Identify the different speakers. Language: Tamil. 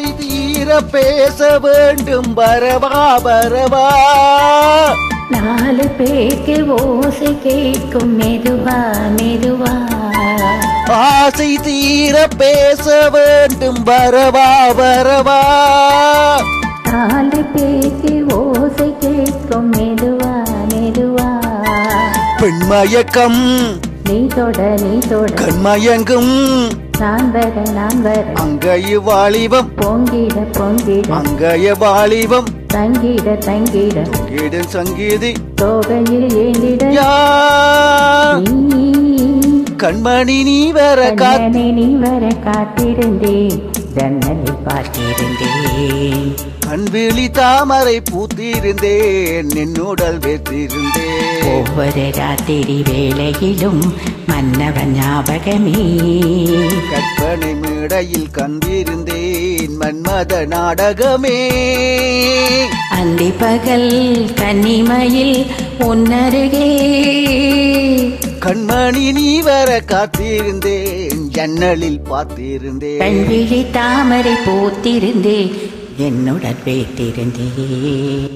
Speaker 1: தீர பேச வேண்டும் வரவா வரவா
Speaker 2: நாலு பேருக்கு ஓசை கேட்கும் மெதுவா மெதுவா
Speaker 1: ஆசை தீர பேச வேண்டும் வரவா வரவா
Speaker 2: நாலு பேருக்கு ஓசை கேட்கும் மெதுவா மெதுவா
Speaker 1: பெண்மயக்கம்
Speaker 2: நீ தொட நீ தொட
Speaker 1: கண்மயங்கும்
Speaker 2: நான் வர நான் வர
Speaker 1: அங்கைய வாலிபம்
Speaker 2: பொங்கிட பொங்கிட
Speaker 1: அங்கைய வாலிபம்
Speaker 2: தங்கிட தங்கிட
Speaker 1: இடன் சங்கீதி
Speaker 2: தோகையில் ஏந்திட
Speaker 1: யா
Speaker 2: நீ
Speaker 1: கண்மணி நீ வர காத்து
Speaker 2: கண்ணனை நீ வர காத்திருந்தேன் ஜன்னலில் பார்த்திருந்தேன்
Speaker 1: கண்விழி தாமரை பூத்திருந்தேன் நின்னுடல் வைத்திருந்தேன்
Speaker 2: ஒவ்வொரு ராத்திரி வேளையிலும் மன்னவன் ஞாபகமே
Speaker 1: கற்பனை மேடையில் கண்டிருந்தேன் மன்மத நாடகமே
Speaker 2: அந்தி பகல் கன்னிமையில் உன்னருகே
Speaker 1: கண்மணி நீ வர காத்திருந்தேன் ஜன்னலில் பார்த்திருந்தேன்
Speaker 2: கண்விழி தாமரை பூத்திருந்தேன் என்னுடன் வைத்திருந்தேன்